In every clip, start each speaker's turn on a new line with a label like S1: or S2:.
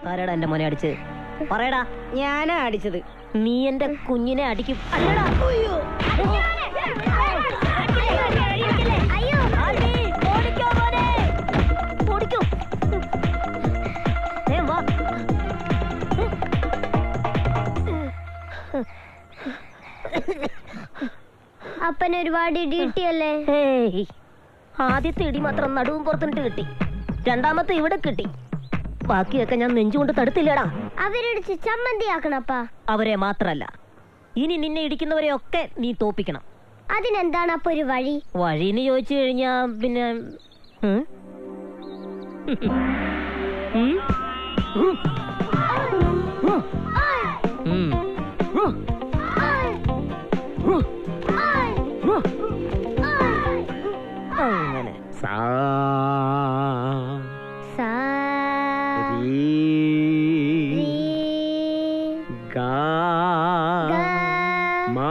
S1: ആരാടാ എന്റെ മോനെ അടിച്ചത് പറയടാ
S2: ഞാനാ അടിച്ചത്
S1: നീ എന്റെ കുഞ്ഞിനെ അടിക്കും അല്ലടാ അയ്യോ. ആൽബി, ഓടിക്കോ മോനെ. ഓടിക്കോ. വേഗം വാ.
S3: അപ്പൻ ഒരുപാട് ഇടി കിട്ടിയല്ലേ
S1: ഹേയ്. ആദ്യത്തെ ഇടി മാത്രം നടുവും പുറത്തിട്ട് കിട്ടി രണ്ടാമത്തെ ഇവിടെ കിട്ടി ബാക്കിയൊക്കെ ഞാൻ നെഞ്ചുകൊണ്ട് തടുത്തില്ലടാ
S3: അവരിടിച്ച് ചമ്മന്തിയാക്കണപ്പാ
S1: അവരെ മാത്രല്ല ഇനി നിന്നെ ഇടിക്കുന്നവരെ ഒക്കെ നീ തോപ്പിക്കണം
S3: അതിനെന്താണ് അപ്പൊ ഒരു വഴി
S1: വഴിന്ന് ചോദിച്ചു കഴിഞ്ഞാ പിന്നെ ഉം? ഉം? ഉം. അങ്ങനെ
S4: സാ
S3: സാ
S4: രീ
S3: രീ
S4: ഗാ
S3: ഗ
S4: മാ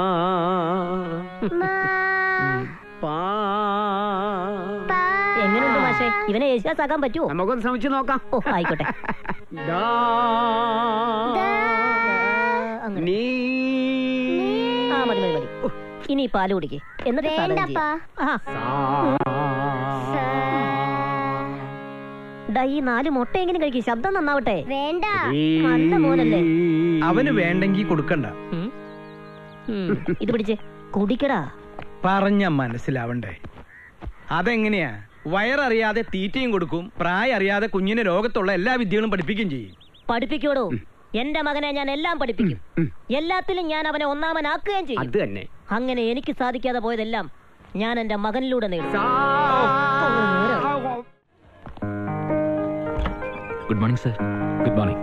S3: മാ
S4: പാ
S3: പാ
S1: എങ്ങനെയുണ്ട് മാഷേ ഇവനെ യേശുദാസ് ആക്കാൻ പറ്റുമോ
S4: നമുക്കൊന്ന് ശ്രമിച്ചു നോക്കാം
S1: ഓ ആയിക്കോട്ടെ
S4: ദാ
S3: ദ
S1: അങ്ങനെ
S4: നീ
S1: ആ മതി മതി മതി ഇനി ഈ പാല് കുടിക്കേ എന്നിട്ട് സാധനം
S3: വേണ്ടപ്പാ.
S1: ചെയ്യാം. ആ
S4: സാ
S1: ഡാ ഈ നാല് മുട്ടയെങ്കിലും കഴിക്കും ശബ്ദം നന്നാവട്ടെ
S3: വേണ്ട
S1: നല്ല മോനല്ലേ?
S5: അവന് വേണ്ടെങ്കി കൊടുക്കണ്ട
S1: ഉം. ഉം. ഇത് പിടിച്ചേ കുടിക്കടാ
S5: പറഞ്ഞ മനസ്സിലാവണ്ടേ അതെങ്ങനെയാ വയററിയാതെ തീറ്റയും കൊടുക്കും പ്രായം അറിയാതെ കുഞ്ഞിന് ലോകത്തുള്ള എല്ലാ വിദ്യകളും പഠിപ്പിക്കുകയും ചെയ്യും
S1: പഠിപ്പിക്കോടോ എന്റെ മകനെ ഞാൻ എല്ലാം പഠിപ്പിക്കും എല്ലാത്തിലും ഞാൻ അവനെ ഒന്നാമനാക്കുകയും ചെയ്യും
S4: അത് തന്നെ
S1: അങ്ങനെ എനിക്ക് സാധിക്കാതെ പോയതെല്ലാം ഞാൻ എന്റെ മകനിലൂടെ നേടും
S4: സാ
S6: good morning sir good morning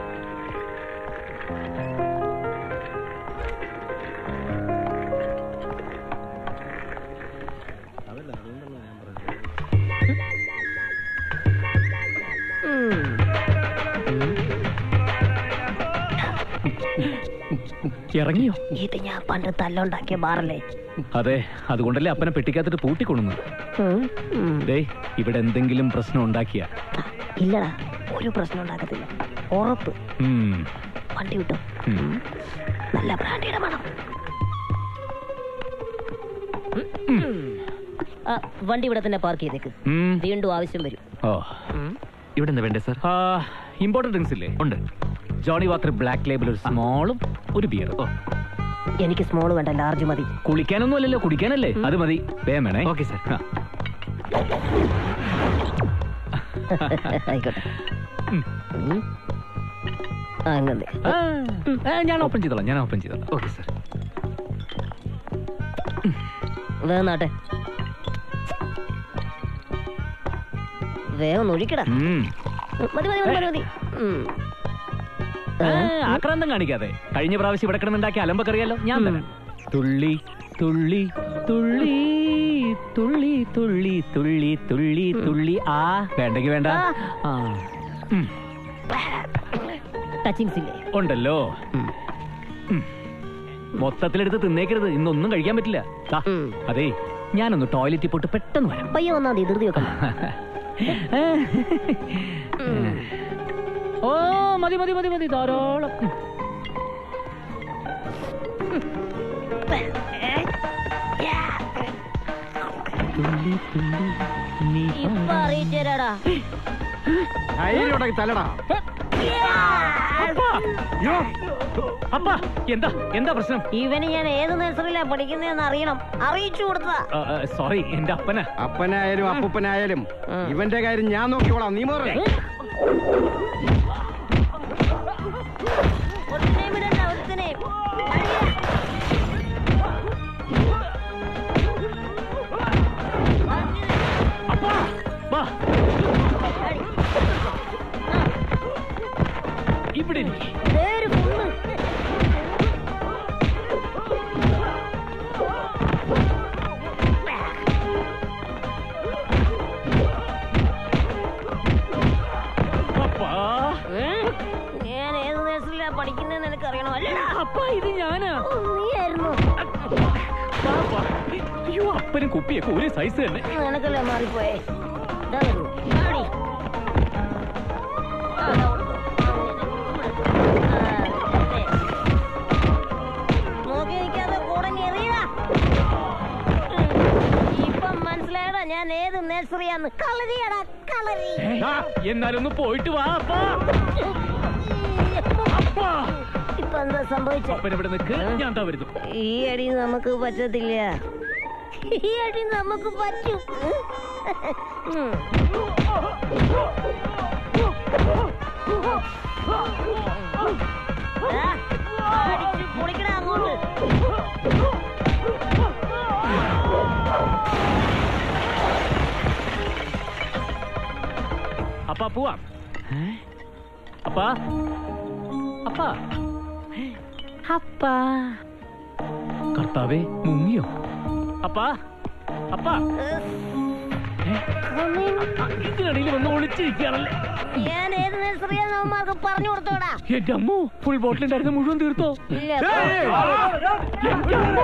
S6: ഇറങ്ങിയോ
S1: ഇത് ഞാൻ പണ്ട് തല്ലുണ്ടാക്കിയ ബാറല്ലേ
S6: അതെ അതുകൊണ്ടല്ലേ അപ്പനെ പെട്ടിക്കകത്തിട്ട് പൂട്ടിക്കൊണ്ടുന്നു
S1: ഉം. ഉം.
S6: ദേ ഇവിടെ എന്തെങ്കിലും പ്രശ്നം ഉണ്ടാക്കിയ
S1: ഇല്ലടാ ഒരു പ്രശ്നം ഉണ്ടാക്കത്തില്ല ഉറപ്പ് വണ്ടി വിട്ടു നല്ല ബ്രാൻഡിയുടെ മണം ആ, വണ്ടി ഇവിടെ തന്നെ പാർക്ക് ചെയ്തേക്ക് വീണ്ടും ആവശ്യം വരും
S6: ഓ ഇവിടെ എന്താ വേണ്ടേ സർ ഇമ്പോർട്ടന്റ് ഡ്രിങ്ക്സ് ഇല്ലേ ഉണ്ട് ജോണി വാട്ടർ ബ്ലാക്ക് ലേബിൾ ഒരു സ്മോളും ഒരു ബിയർ ഓ
S1: എനിക്ക് സ്മോൾ വേണ്ട ലാർജ് മതി
S6: കുളിക്കാനൊന്നും അല്ലല്ലോ കുടിക്കാനല്ലേ അത് മതി വേഗം വേണേ ഓക്കെ സർ
S1: ആയിക്കോട്ടെ ഉം. അങ്ങനെ
S6: ഞാൻ ഓപ്പൺ ചെയ്തോളാം ഞാൻ ഓപ്പൺ ചെയ്തോളാം ഓക്കെ സർ
S1: വേഗം നാട്ടെ വേഗം ഒന്ന് ഒഴിക്കടാ മതി മതി മതി മതി മതി ഉം.
S6: ആക്രാന്തം കാണിക്കാതെ കഴിഞ്ഞ പ്രാവശ്യം ഇവിടെ കിടന്നുണ്ടാക്കിയ അലമ്പൊക്കെ അറിയാലോ ഞാൻ തരാം തുള്ളി തുള്ളി തുള്ളി തുള്ളി തുള്ളി തുള്ളി തുള്ളി തുള്ളി ആ വേണ്ടെങ്കി വേണ്ട ആ ഉം.
S1: ടച്ചിങ്സ് ഇല്ലേ
S6: ഉണ്ടല്ലോ ഉം. മൊത്തത്തിലെടുത്ത് തിന്നേക്കരുത് ഇന്നൊന്നും കഴിക്കാൻ പറ്റില്ല ദാ, അതേ ഞാനൊന്ന് ടോയ്ലറ്റിൽ പോയിട്ട് പെട്ടെന്ന് വരാം
S1: പയ്യെ വന്നാ മതി ധൃതി വെക്കണം
S6: ഓ മതി മതി മതി മതി ധാരാളം ഉം. തുള്ളി തുള്ളി നീ
S1: ഇപ്പൊ അറിയിച്ചേരാടാ
S4: അയ്യോടക്ക് തലടാ
S6: അപ്പാ എന്താ എന്താ പ്രശ്നം
S1: ഇവന് ഞാൻ ഏത് നഴ്സറിയിലാ പഠിക്കുന്നതെന്ന് അറിയണം അറിയിച്ചു കൊടുത്തതാ
S6: സോറി എന്റെ അപ്പന
S4: അപ്പനായാലും അപ്പൂപ്പനായാലും ഇവന്റെ കാര്യം ഞാൻ നോക്കിക്കോളാം നീ മാറേ
S1: ഒരുത്തനെയും വിടണ്ട, ഒരുത്തനെയും.
S6: വാ ഇവിടെ ഇരിക്ക്.
S1: ദേ ഒരു പുണ്ണ്.
S6: അപ്പാ
S1: ഞാൻ ഏത് നഴ്സറിയിലാ പഠിക്കുന്നതെന്ന് എനിക്ക് അറിയണം അല്ലടാ
S6: അപ്പാ ഇത് ഞാനാ
S1: ഓ, നീയായിരുന്നു
S6: വാ, വാ. അയ്യോ അപ്പനും കുപ്പിയൊക്കെ ഒരു സൈസ് തന്നെ
S1: നിനക്കല്ലേ മാറിപ്പോയേ ഇതാ വരുന്നു. ആടി. ആ, ദാ കൊടുത്തു. നേഴ്സറിയാന്ന് കളരിയാടാ കളരി
S6: ആ, എന്നാലൊന്ന് പോയിട്ട് വാ അപ്പാ. അപ്പാ.
S1: ഇപ്പൊ എന്താ സംഭവിച്ചത്
S6: അപ്പൻ ഇവിടെ നിൽക്ക് ഞാൻ താ വരുന്നു
S1: ഈ അടി നമുക്ക് പറ്റത്തില്ല ഈ അടി നമുക്ക് പറ്റും ഉം. ആ, അടിച്ച് പൊളിക്കടാ അങ്ങോട്ട്
S6: അപ്പാ പോവാം ഏ? അപ്പാ അപ്പാ അപ്പാ കർത്താവേ മുങ്ങിയോ അപ്പാ അപ്പാ ഏ? ആ, ഇതിനിടയിൽ വന്ന് ഒളിച്ചിരിക്കുകയാണല്ലേ
S1: ഞാൻ ഏത് നഴ്സറിയാന്ന് അവന്മാർക്ക് പറഞ്ഞു കൊടുത്തോടാ
S6: എന്റെ അമ്മോ ഫുൾ ബോട്ടിൽ ഉണ്ടായിരുന്ന മുഴുവൻ തീർത്തോ
S1: ഇല്ല
S6: എന്റെ അമ്മോ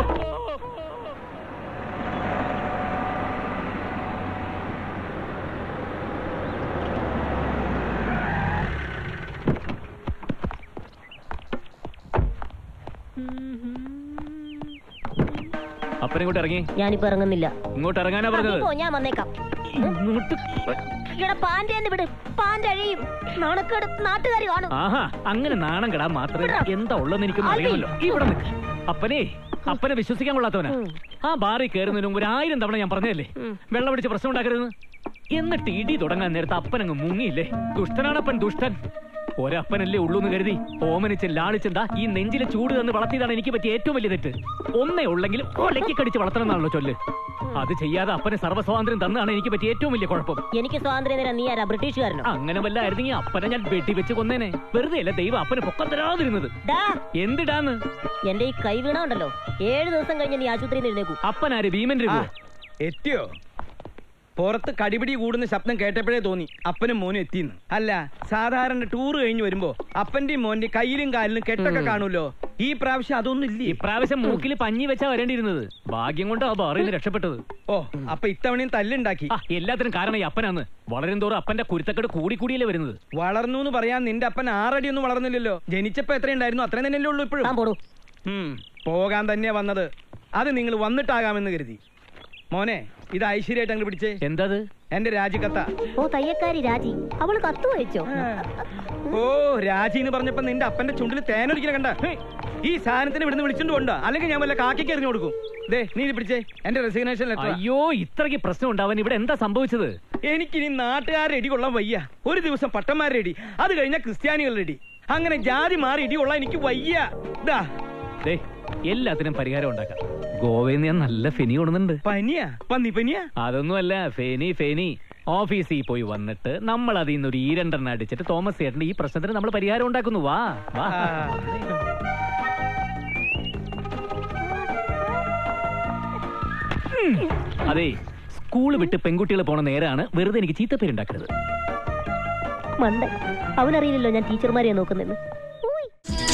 S6: അപ്പനിങ്ങോട്ട് ഇറങ്ങി
S1: ഞാനിപ്പോ ഇറങ്ങുന്നില്ല
S6: ഇങ്ങോട്ട് ഇറങ്ങാനാ പറഞ്ഞത്
S1: ഇപ്പോ ഞാൻ വന്നേക്കാം
S6: ഇങ്ങോട്ട്
S1: ഇവിടെ പാന്റെ എന്ന് വിട് പാന്റെ അഴിയും നാണക്കേട് നാട്ടുകാർ കാണും
S6: ആഹാ അങ്ങനെ നാണം കെടാൻ മാത്രമേ എന്താ ഉള്ളതെന്ന് എനിക്കൊന്നും
S1: അലി.
S6: അറിയാമല്ലോ ഇവിടെ നിൽക്ക് അപ്പനെ അപ്പനെ വിശ്വസിക്കാൻ കൊള്ളാത്തവനാ
S1: ഉം.
S6: ആ ബാറിൽ കയറുന്നതിന് മുമ്പ് ഒരു ആയിരം തവണ ഞാൻ പറഞ്ഞതല്ലേ
S1: ഉം.
S6: വെള്ളം പിടിച്ച് പ്രശ്നം ഉണ്ടാക്കരുതെന്ന് എന്നിട്ട് ഇടി തുടങ്ങാൻ നേരത്തെ അപ്പനങ്ങ് മുങ്ങിയില്ലേ ദുഷ്ടനാണപ്പൻ ദുഷ്ടൻ ഒരപ്പനല്ലേ ഉള്ളൂ എന്ന് കരുതി ഓമനിച്ച് ലാളിച്ചെന്താ ഈ നെഞ്ചിലെ ചൂട് തന്ന് വളർത്തിയതാണ് എനിക്ക് പറ്റിയ ഏറ്റവും വലിയ തെറ്റ് ഒന്നേ ഉള്ളെങ്കിൽ ഒലക്കി കടിച്ച് വളർത്തണം എന്നാണല്ലോ ചൊല്ല് അത് ചെയ്യാതെ അപ്പന് സർവ്വസ്വാതന്ത്ര്യം തന്നാണ് എനിക്ക് പറ്റിയ ഏറ്റവും വലിയ കുഴപ്പം
S1: എനിക്ക് സ്വാതന്ത്ര്യം തരാൻ നീ ആരാ ബ്രിട്ടീഷുകാരനോ
S6: അങ്ങനെ വല്ല ആയിരുന്നെങ്കിൽ അപ്പനെ ഞാൻ വെട്ടി വെച്ച് കൊന്നേനെ വെറുതെ അല്ല ദൈവം അപ്പന് പൊക്കം തരാതിരുന്നത്
S1: ഡാ
S6: എന്തിടാന്ന്
S1: എന്റെ ഈ കൈ വീണ ഉണ്ടല്ലോ ഏഴ് ദിവസം കഴിഞ്ഞ് നീ ആശുപത്രിയിൽ നിന്ന് എഴുന്നേക്കൂ
S6: അപ്പനാര് ഭീമൻ
S5: ആ,
S6: രഘു
S5: എത്തിയോ പുറത്ത് കടിപിടി കൂടുന്ന ശബ്ദം കേട്ടപ്പോഴേ തോന്നി അപ്പനും മോനും എത്തിന്ന് അല്ല സാധാരണ ടൂർ കഴിഞ്ഞ് വരുമ്പോ അപ്പന്റെയും മോന്റെയും കയ്യിലും കാലിലും കെട്ടൊക്കെ കാണുമല്ലോ ഈ പ്രാവശ്യം അതൊന്നും ഇല്ലേ
S6: ഇപ്രാവശ്യം മൂക്കിൽ പഞ്ഞി വെച്ചാ വരേണ്ടിയിരുന്നത് ഭാഗ്യം കൊണ്ട് ആ ബാറിൽ നിന്ന് രക്ഷപ്പെട്ടത്
S5: ഓ അപ്പൊ ഇത്തവണയും തല്ലുണ്ടാക്കി
S6: ആ എല്ലാത്തിനും കാരണം ഈ അപ്പനാന്ന് വളരും തോറും അപ്പന്റെ കുരുത്തക്കെട് കൂടി കൂടിയല്ലേ വരുന്നത്
S5: വളർന്നു എന്ന് പറയാൻ നിന്റെ അപ്പൻ ആറടി ഒന്നും വളർന്നില്ലല്ലോ ജനിച്ചപ്പോ എത്രയുണ്ടായിരുന്നു അത്രയും തന്നെയല്ലേ ഉള്ളൂ ഇപ്പോഴും
S1: താൻ പോടൂ
S5: ഉം, പോകാൻ തന്നെയാ വന്നത് അത് നിങ്ങൾ വന്നിട്ടാകാമെന്ന് കരുതി മോനെ ഇത് ഐശ്വര്യമായിട്ട് അങ്ങ് പിടിച്ചേ
S6: എന്തത്
S5: എന്റെ രാജിക്കത്ത
S1: ഓ തയ്യക്കാരി രാജി അവള് കത്ത് വായിച്ചോ
S5: ഓ രാജി എന്ന് പറഞ്ഞപ്പോ നിന്റെ അപ്പന്റെ ചുണ്ടിൽ തേനൊരിക്കലും കണ്ട ഹേ, ഈ സാധനത്തിന് ഇവിടുന്ന് വിളിച്ചോണ്ട് കൊണ്ടോ അല്ലെങ്കിൽ ഞാൻ വല്ല കാക്കിക്ക് എറിഞ്ഞു കൊടുക്കും ദേ നീ ഇത് പിടിച്ചേ എന്റെ റെസിഗ്നേഷൻ ലെറ്റർ
S6: അയ്യോ ഇത്രയ്ക്ക് പ്രശ്നം ഉണ്ടാവാൻ ഇവിടെ എന്താ സംഭവിച്ചത്
S5: എനിക്കിനി നാട്ടുകാരെ ഇടി കൊള്ളാൻ വയ്യ ഒരു ദിവസം പട്ടന്മാരുടെ ഇടി അത് കഴിഞ്ഞാൽ ക്രിസ്ത്യാനികളുടെ ഇടി അങ്ങനെ ജാതി മാറി ഇടി കൊള്ളാൻ എനിക്ക് വയ്യ ദാ
S6: ദേ എല്ലാത്തിനും പരിഹാരം ഉണ്ടാക്കാം ഗോവയിൽ നിന്ന് ഞാൻ നല്ല ഫെനി കൊണ്ടുന്നുണ്ട്
S5: പനിയാ പന്നി പനിയാ
S6: അതൊന്നുമല്ല ഫെനി ഫെനി ഓഫീസിൽ പോയി വന്നിട്ട് നമ്മൾ അതിൽ നിന്ന് ഒരു ഈരണ്ടെണ്ണം അടിച്ചിട്ട് തോമസ് ചേട്ടന്റെ ഈ പ്രശ്നത്തിന് നമ്മൾ പരിഹാരം ഉണ്ടാക്കുന്നു വാ വാ
S5: ആ.
S6: അതെ സ്കൂൾ വിട്ട് പെൺകുട്ടികൾ പോണ നേരാണ് വെറുതെ എനിക്ക് ചീത്തപ്പേരുണ്ടാക്കരുത്
S1: മണ്ട അവനറിയില്ലല്ലോ ഞാൻ ടീച്ചർമാരെയാ നോക്കുന്നെന്ന് ഉയ്.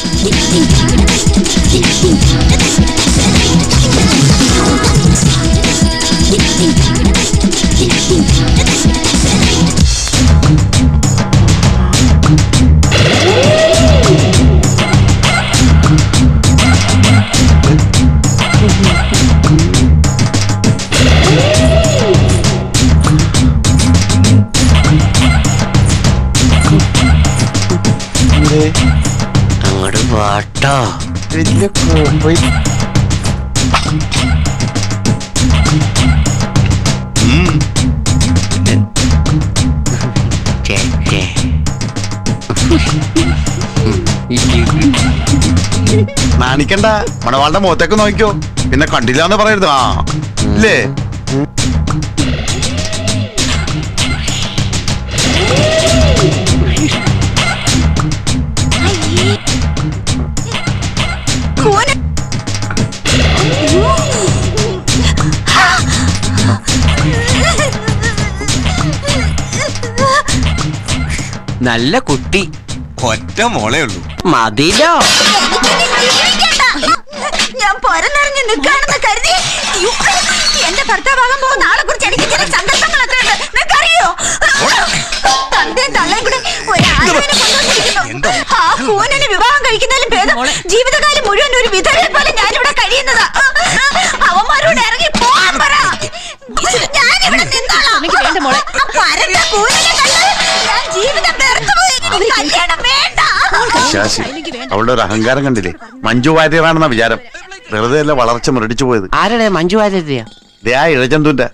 S2: അങ്ങോട്ട് വാട്ടോ
S7: വലിയ കോമ്പോ
S2: ചേ, ചേ.
S7: നാണിക്കണ്ട മണവാളുടെ മുഖത്തേക്ക് നോക്കിക്കോ പിന്നെ കണ്ടില്ല എന്ന് പറയരുത് ആ ഇല്ലേ
S2: നല്ല കുട്ടി
S8: ഒറ്റ മോളേ ഉള്ളൂ
S2: മതിലോ
S9: ഞാൻ പൊരന്നിറങ്ങി നിൽക്കാണെന്ന് കരുതി യ്യോ, എന്റെ ഭർത്താവാകാൻ പോകുന്ന ആളെ കുറിച്ച് എനിക്ക് ചില സങ്കല്പങ്ങളൊക്കെ ഉണ്ട് നിനക്കറിയോ തന്തയും തള്ളയും കൂടെ ഒരാളിനെ കൊണ്ടുവന്നിരിക്കുന്നു ആ കൂനന് വിവാഹം കഴിക്കുന്നതിലും ഭേദം ജീവിതകാലം മുഴുവൻ ഒരു വിധവയെ പോലെ ഞാനിവിടെ കഴിയുന്നതാ അവന്മാരോട് ഇറങ്ങി പോകാൻ പറ ഞാനിവിടെ നിന്നാ എനിക്ക് വേണ്ട മോളെ പരന്ന കൂലിനെ കണ്ട് ഞാൻ ജീവിതം വെറുത്തുപോയി എനിക്ക് കല്യാണം വേണ്ട
S7: ശാശി അവളുടെ ഒരു അഹങ്കാരം കണ്ടില്ലേ മഞ്ജു വാര്യറാണെന്ന വിചാരം വെറുതെ അല്ല വളർച്ച മുരടിച്ചു പോയത്
S2: ആരുടെ മഞ്ജു വാര്യതയാ
S7: ദേ ആ ഇഴജന്തുന്റെ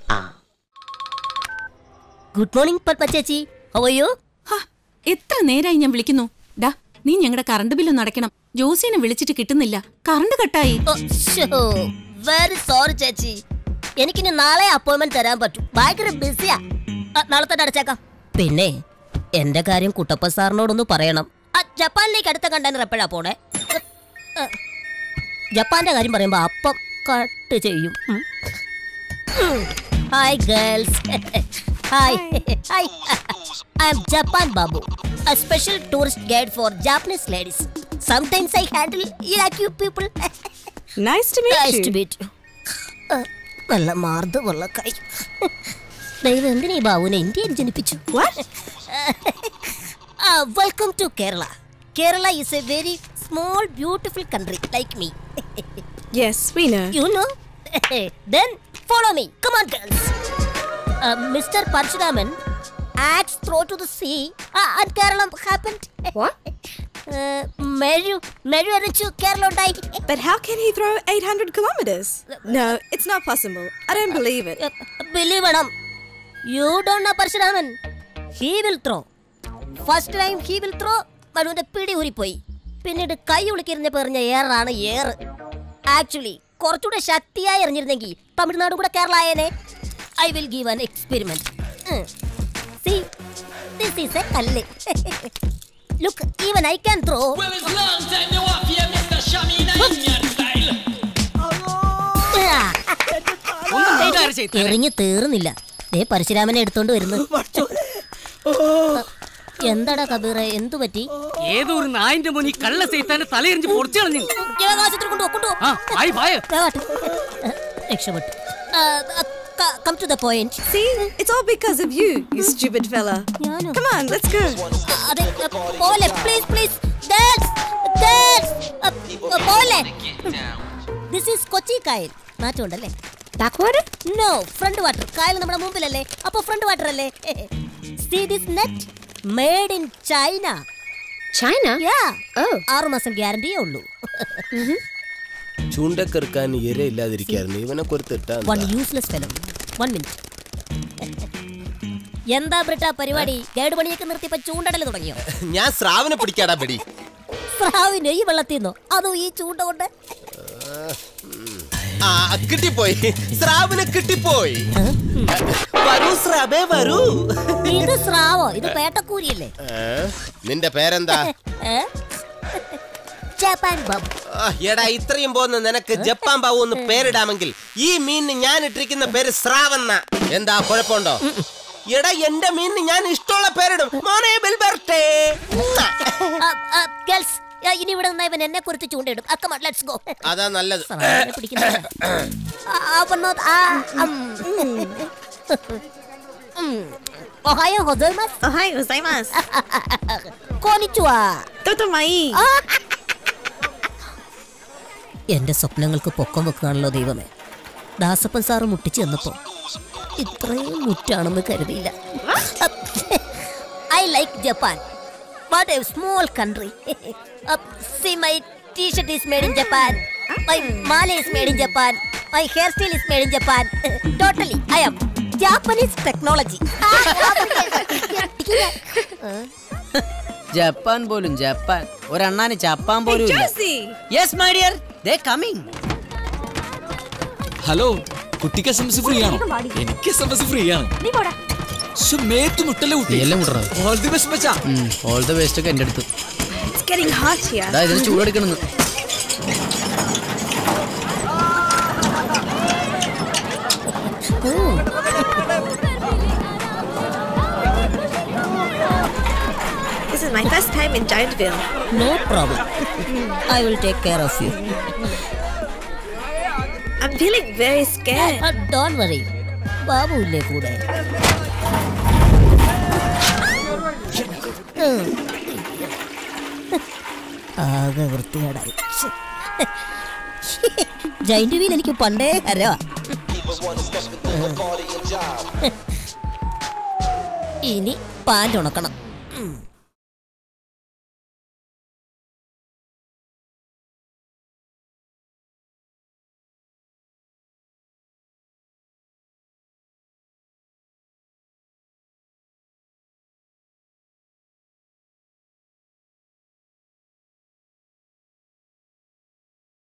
S1: ഗുഡ് മോർണിംഗ് പത്മ ചേച്ചി ഹവയോ
S10: ഹാ, എത്ര നേരായി ഞാൻ വിളിക്കുന്നു ഡാ നീ ഞങ്ങളുടെ കറണ്ട് ബില്ലൊന്ന് അടയ്ക്കണം ജോസിനെ വിളിച്ചിട്ട് കിട്ടുന്നില്ല കറണ്ട് കട്ടായി
S1: വെരി സോറി ചേച്ചി എനിക്കിനി നാളെ അപ്പോയിന്റ്മെന്റ് തരാൻ പറ്റും ഭയങ്കര ബിസിയാ നാളെ തന്നെ അടച്ചേക്കാം പിന്നെ എന്റെ കാര്യം കുട്ടപ്പ സാറിനോടൊന്ന് പറയണം ആ, ജപ്പാനിലേക്ക് അടുത്ത കണ്ടെയ്നർ എപ്പോഴാ പോണേ ആ, ജപ്പാന്റെ കാര്യം പറയുമ്പോ അപ്പം കട്ട് ചെയ്യും hi girls hi hi I'm Japan Babu a special tourist guide for Japanese ladies. Sometimes I handle Iraqi people.
S10: Nice to
S1: nice to meet you. Uh, നല്ല മാർദ്ദമുള്ള കൈ ദൈവം എന്തിനാ ഈ ബാബുവിനെ ഇന്ത്യയിൽ ജനിപ്പിച്ചു welcome to Kerala Kerala is a very small beautiful country like me
S10: yes we know
S1: You know? then follow me. Come on, girls. Uh, Mr. Parshuraman, axe throw to the sea, uh, and Kerala happened. What? Uh, Meru, Meru Arichu, Kerala ഉണ്ടായി.
S10: But how can he throw 800 kilometers? No, it's not possible. I don't believe it.
S1: Uh, Believe വേണം. You don't know Parshuraman. He will throw. First time he will throw, മനുവിന്റെ പിടി ഊരിപ്പോയി പിന്നീട് കൈ ഉളിക്കിരുന്ന പറഞ്ഞ ഏറാണ് ഏറ് actually കുറച്ചുകൂടെ ശക്തിയായി എറിഞ്ഞിരുന്നെങ്കിൽ തമിഴ്നാട് കൂടെ കേരള ആയേനെ I will give an experiment see this is a കല്ല് look even I can throw എറിഞ്ഞ് തീർന്നില്ല ദേ പരശുരാമനെ എടുത്തോണ്ട് വരുന്നു എന്താടാ കബീറെ എന്തു പറ്റി
S6: ഏതോ ഒരു നായിന്റെ മുനി കള്ള സൈത്താന്റെ തലയെറിഞ്ഞ് പൊടിച്ചു കളഞ്ഞു
S1: ജനകാശത്തിൽ കൊണ്ടുപോ കൊണ്ടുപോ
S6: ആ ആയി പായ
S1: വേഗാട്ട്. രക്ഷപ്പെട്ടു come to the point
S10: See, it's all because of you, you stupid fella.
S1: ഞാനോ
S10: Come on, let's go.
S1: അതെ പോലെ പ്ലീസ് പ്ലീസ് ഗേൾസ് ഗേൾസ് പോലെ ദിസ് ഈസ് കൊച്ചി കായൽ മാറ്റമുണ്ടല്ലേ back water no front water കായൽ നമ്മുടെ മുമ്പിലല്ലേ അപ്പൊ ഫ്രണ്ട് വാട്ടർ അല്ലേ see this net made in China
S11: China
S1: yeah ആറു മാസം ഗ്യാരണ്ടിയേ ഉള്ളൂ
S12: ചൂണ്ടക്കെറുക്കാൻ ഇരയില്ലാതിരിക്കായിരുന്നു ഇവനെ കൊരുത്തിട്ടാ
S1: one useless fellow one minute എന്താ ബ്രിട്ട പരിപാടി ഗൈഡ് പണിയൊക്കെ നിർത്തിയപ്പോ ചൂണ്ടടൽ തുടങ്ങിയോ
S12: ഞാൻ സ്രാവിനെ പിടിക്കാടാ പെടി
S1: സ്രാവിന് ഈ വെള്ളത്തിൽ നിന്നോ അതോ ഈ ചൂണ്ട കൊണ്ട്
S12: ആ കിട്ടിപ്പോയി സ്രാവിനെ കിട്ടിപ്പോയി വരൂ സ്രാബേ വരൂ
S1: ഇത് സ്രാവോ ഇത് പേട്ടക്കൂരിയല്ലേ
S12: ഏ? നിന്റെ പേരെന്താ
S1: ഏ? ജപ്പാൻ ബബ്
S12: ആ, എടാ ഇത്രയും പോന്ന് നിനക്ക് ജപ്പാൻ ബാബു എന്ന് പേരിടാമെങ്കിൽ ഈ മീനിന് ഞാൻ ഇട്ടിരിക്കുന്ന പേര് സ്രാവെന്ന എന്താ കുഴപ്പമുണ്ടോ എടാ എന്റെ മീനിന് ഞാൻ ഇഷ്ടമുള്ള പേരിടും മോനെ ബിൽബർട്ടേ
S1: ഗേൾസ് ഇനി ഇവിടെ നിന്നാ ഇവൻ എന്നെ കുറിച്ച് ചൂണ്ടയിടും അക്കമ ലെറ്റ്സ് ഗോ
S12: അതാ നല്ലത്
S1: ഒഹായോ ഹൊസൈമസ്
S10: Ohio gozaimasu.
S1: കോനിച്ചുവാ
S10: Totomai.
S1: എന്റെ സ്വപ്നങ്ങൾക്ക് പൊക്കം വെക്കുകയാണല്ലോ ദൈവമേ ദാസപ്പൻ സാറ് മുട്ടിച്ച് ചെന്നപ്പോ ഇത്രയും മുറ്റാണെന്ന് കരുതിയില്ല I like Japan what a small country see my T-shirt is made in Japan my മാല is made in Japan my hair style is made in Japan totally I am Japanese technology
S13: Japan പോലും Japan ഒരെണ്ണാന് ചപ്പാൻ പോലും ഇല്ല
S10: Josie.
S13: Yes my dear ദേ coming
S14: hello കുട്ടിക്ക് S M S free ആണോ എനിക്ക് എസ് എം എസ് ഫ്രീ ആണ് ശ്ശോ, മേത്ത് മുട്ടല്ലേ കുട്ടി
S13: എല്ലാം മുട്ടണം
S14: ഓൾ ദി ബെസ്റ്റ് മച്ചാ
S13: ഓൾ ദ വേസ്റ്റ് ഒക്കെ എന്റെ അടുത്ത്
S10: It's getting hot here.
S13: അതാ ഇതിന് ചൂടെടുക്കണെന്ന്
S10: This is my first time in Giantville.
S1: No problem I will take care of you
S10: I'm feeling very scared.
S1: Don't worry Babu ഇല്ലേ കൂടെ ഉം. ആകെ വൃത്തികേടായി ജൈന്റ് വീൽ എനിക്ക് പണ്ടേ ഹരവാ ഇനി പാലുണക്കണം ഉം.